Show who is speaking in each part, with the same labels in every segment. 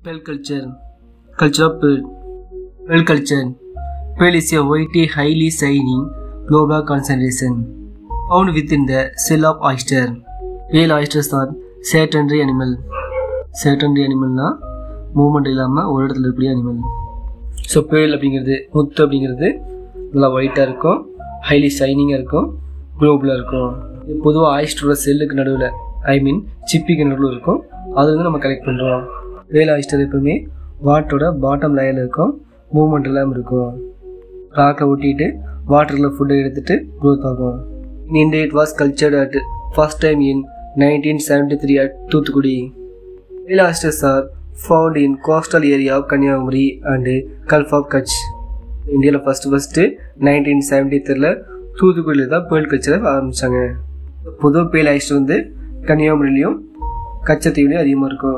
Speaker 1: Pearl culture. Culture of pearl. Pearl culture. Pearl is a whitey, highly shining global concentration found within the shell of oyster. Pearl oysters are sedentary animal. sedentary animalனா movement இல்லாமல் ஒரு இடத்துல இருக்கக்கூடிய animal so பேல் அப்படிங்கிறது முத்து அப்படிங்கிறது நல்லா ஒயிட்டாக இருக்கும் ஹைலி ஷைனிங்காக இருக்கும் குளோபலாக இருக்கும் இது பொதுவாக ஆயிஸ்டரோட செல்லுக்கு நடுவில் ஐ மீன் சிப்பிக்கு நடுவில் இருக்கும் அது வந்து நம்ம கலெக்ட் பண்ணுறோம் வேல் ஆயிஸ்டர் எப்பவுமே வாட்டரோட பாட்டம் லேயரில் இருக்கும் மூமெண்ட் இல்லாமல் இருக்கும் ராக்கில் ஒட்டிட்டு வாட்டரில் ஃபுட்டை எடுத்துகிட்டு க்ரோத் ஆகும் in India it was cultured at first time in nineteen seventy three at Thoothukudi pearl oysters are found in coastal area of Kanyakumari and gulf of Kutch இந்தியாவில் ஃபஸ்ட்டு ஃபஸ்ட்டு நைன்டீன் செவன்டி த்ரீல தூத்துக்குடியில் தான் பேர்ல் கல்ச்சரை ஆரம்பித்தாங்க பொது பேல் ஆயிஸ்டர் வந்து கன்னியாகுமரியிலையும் கச்சத்தீவுலையும் அதிகமாக இருக்கும்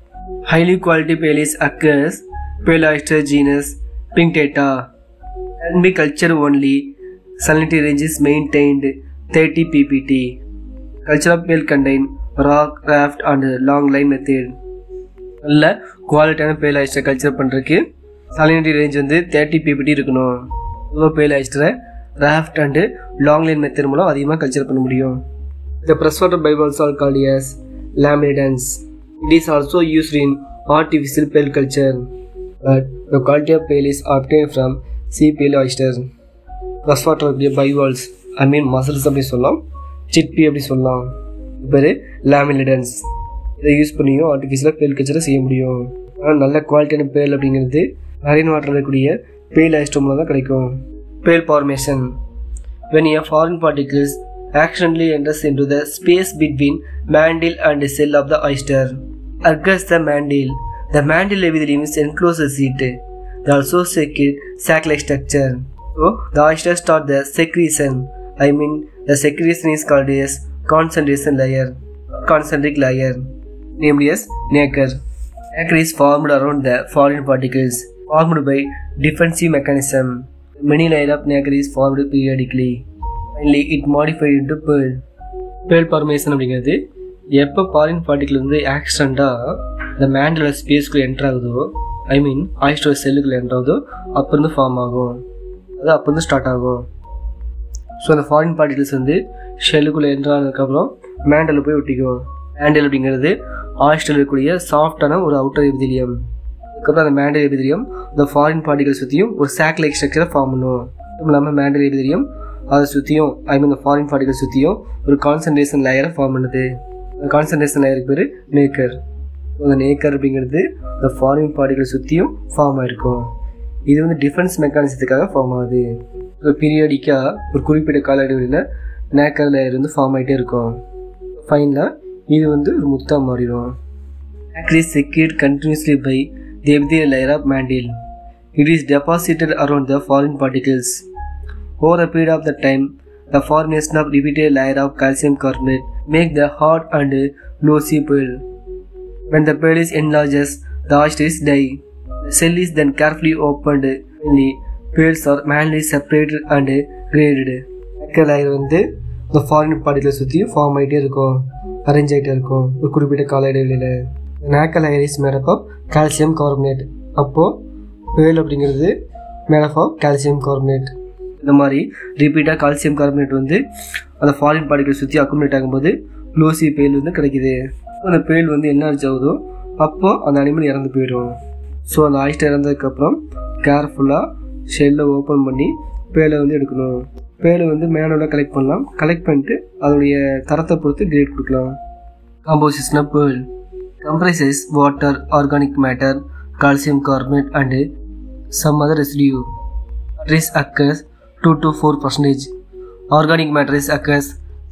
Speaker 1: highly quality pearls occurs pearl oyster genus Pinctada and P culture only salinity range is maintained 30 ppt culture of pale contain rock raft and long line method நல்ல குவாலிட்டியான பேல் ஆயிஸ்டரை கல்ச்சர் பண்ணுறதுக்கு salinity range வந்து thirty PPT இருக்கணும் பொதுவாக pearl ஆயிஸ்டரை raft and long line method மூலம் அதிகமாக கல்ச்சர் பண்ண முடியும் the fresh water bivalves all called as Lamellidens it is also used in artificial pearl culture but the quality of pearl is obtained from sea pearl oyster fresh water அப்படியே bivalves ஐ மீன் muscles அப்படி சொல்லலாம் சிட்பி அப்படி சொல்லலாம் பேர் லேமினிடன்ஸ் இதை use பண்ணியும் ஆர்டிஃபிஷியலாக பேல் கல்ச்சரை செய்ய முடியும் ஆனால் நல்ல குவாலிட்டியான பேல் அப்படிங்கிறது மரைன் வாட்டரில் இருக்கக்கூடிய பேல் ஐஸ்டம் மூலம் தான் கிடைக்கும் pearl formation when a foreign particles accidentally enters into the space between mantle and cell of the oyster occurs the mantle the mantle epithelium is encloses it they also secrete sac-like structure so the oyster start the secretion i mean the secretion is called as concentration layer concentric layer named as nacre nacre is formed around the foreign particles formed by defensive mechanism many layer of nacre is formed periodically finally it modified into pearl pearl formation அப்படிங்கிறது எப்போ பாரின் particle வந்து ஆக்சிடெண்ட்டாக இந்த மேண்டலோட ஸ்பேஸ்க்குள்ளே enter ஆகுதோ ஐ மீன் ஆயிஸ்டோட செல்லுக்குள்ளே enter ஆகுதோ அப்போ இருந்து form ஆகும் அது அப்போ இருந்து ஸ்டார்ட் ஆகும் ஸோ அந்த ஃபாரின் பார்ட்டிகிள்ஸ் வந்து ஷெல்லுக்குள்ளே என்ட்ரு ஆனதுக்கப்புறம் மேண்டலில் போய் ஒட்டிக்கும் மேண்டல் அப்படிங்கிறது ஆயிஸ்டில் இருக்கக்கூடிய சாஃப்டான ஒரு அவுட்டர் எபிதிலியம் அதுக்கப்புறம் அந்த மேண்டல் எபிதிலியம் அந்த ஃபாரின் பார்ட்டிகல் சுற்றியும் ஒரு சாக் லைக் ஸ்ட்ரக்சரை ஃபார்ம் பண்ணும் அதுவும் இல்லாமல் மேண்டல் எபிதிலியம் அதை சுற்றியும் ஐ மீன் இந்த ஃபாரின் பார்ட்டிகல் சுற்றியும் ஒரு கான்சன்ட்ரேஷன் லேயரை ஃபார்ம் பண்ணுது அந்த கான்சன்ட்ரேஷன் லேயருக்கு பேர் நேக்கர் அந்த நேக்கர் அப்படிங்கிறது இந்த ஃபாரின் பார்ட்டிகல் சுற்றியும் ஃபார்ம் ஆகிருக்கும் இது வந்து டிஃபென்ஸ் மெக்கானிசத்துக்காக ஃபார்ம் ஆகுது ஸோ பீரியடிக்காக ஒரு குறிப்பிட்ட கால இடைவெளியில் நேக்கர் லேயர் வந்து ஃபார்ம் ஆகிட்டே இருக்கும் ஃபைனலாக இது வந்து ஒரு முத்தாக மாறிடும் nacre is secreted continuously by the epithelial layer of mantle. It is deposited around the foreign particles. Over a period of the time, the formation of repeated layer of calcium carbonate make the hard and lossy pearl. When the pearl is enlarges, the oyster is die. The cell is then carefully opened. Finally, pearls are manually separated and graded. Nacre layer வந்து இந்த foreign பார்ட்டிகளை சுற்றி form ஆகிட்டே இருக்கும் arrange ஆகிட்டே இருக்கும் ஒரு குறிப்பிட்ட கால இடைவெளியில் nacre layer is made up of calcium carbonate அப்போது பேல் அப்படிங்கிறது மேடப் ஆஃப் கால்சியம் கார்பனேட் இந்த மாதிரி ரிப்பீட்டாக கால்சியம் கார்பனேட் வந்து அந்த ஃபாரின் பார்ட்டிகளை சுற்றி அக்குமுலேட் ஆகும்போது க்ளோசி பேல் வந்து கிடைக்குது அந்த பேல் வந்து என்ன அடிச்சு ஆகுதோ அப்போது அந்த அனிமல் இறந்து போயிடும் ஸோ அந்த ஆயிஸ்டர் இறந்ததுக்கப்புறம் கேர்ஃபுல்லாக ஷெல்லை ஓப்பன் பண்ணி பேலை வந்து எடுக்கணும் பேலை வந்து மேனுவலாக கலெக்ட் பண்ணலாம் கலெக்ட் பண்ணிட்டு அதோடைய தரத்தை பொறுத்து கிரேட் கொடுக்கலாம் composition of pearl comprises water, organic matter, calcium carbonate and some other residue. Matter occurs 2 to 4 percentage. Organic matter is occurs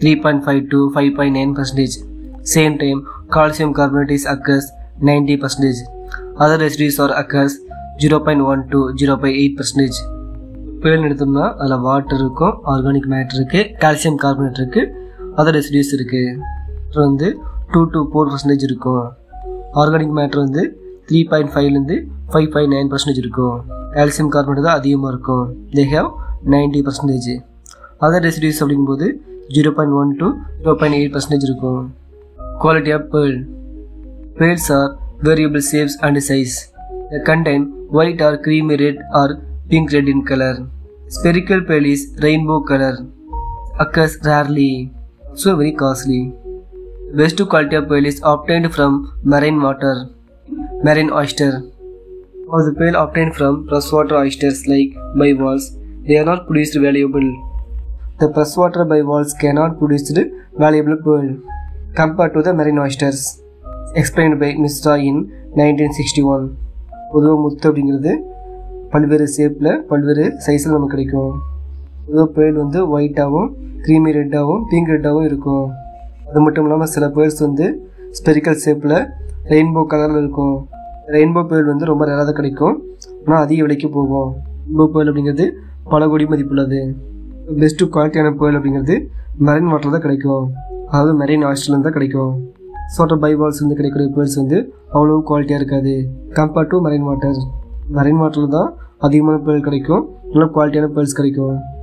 Speaker 1: 3.5 to 5.9 percentage. Same time, calcium carbonate is occurs 90 percentage. Other residues are occurs 0.1 to 0.8 percentage. பேல் எடுத்தோம்னா அதில் water இருக்கும் organic matter இருக்குது calcium carbonate இருக்குது other residues இருக்குது அப்புறம் வந்து two to four percentage இருக்கும் ஆர்கானிக் மேட்ரு வந்து த்ரீ பாயிண்ட் ஃபைவ்லேருந்து ஃபைவ் பாயிண்ட் நைன் பர்சன்டேஜ் இருக்கும் கால்சியம் கார்பனேட் தான் அதிகமாக இருக்கும் they have ninety percentage other residues அப்படிங்கும்போது zero point one to zero point eight percentage இருக்கும் quality of pearl pearls are variable shapes and size. They contain white or creamy red or pink red in color. Spherical pearl is rainbow color. Occurs rarely. So very costly. Best quality of pearl is obtained from marine water. Marine oyster. Of the pearl obtained from freshwater oysters like bivalves, they are not produced valuable. The freshwater bivalves cannot produce valuable pearl compared to the marine oysters. Explained by Misra in 1961. பொதுவாக முத்து அப்படிங்கிறது பல்வேறு ஷேப்பில் பல்வேறு சைஸில் நமக்கு கிடைக்கும் பொதுவாக pearl வந்து ஒயிட்டாகவும் க்ரீமி ரெட்டாகவும் பிங்க் ரெட்டாகவும் இருக்கும் அது மட்டும் இல்லாமல் சில பேர்ஸ் வந்து ஸ்பெரிக்கல் ஷேப்பில் ரெயின்போ கலரில் இருக்கும் ரெயின்போ பேர்ல் வந்து ரொம்ப ரேராக தான் கிடைக்கும் ஆனால் அதிக விலைக்கு போகும் ரெயின்போ பேர்ல் அப்படிங்கிறது பல கோடி மதிப்புள்ளது பெஸ்ட்டு குவாலிட்டியான பேர்ல் அப்படிங்கிறது மெரைன் வாட்டர் தான் கிடைக்கும் அதாவது மெரைன் ஆஸ்ட்ரேலியன் தான் கிடைக்கும் சோட்டர் பைபால்ஸ் வந்து கிடைக்கக்கூடிய பேர்ஸ் வந்து அவ்வளோ குவாலிட்டியாக இருக்காது compared to marine water marine வாட்டரில் தான் அதிகமான பேர் கிடைக்கும் நல்ல குவாலிட்டியான பேர்ஸ் கிடைக்கும்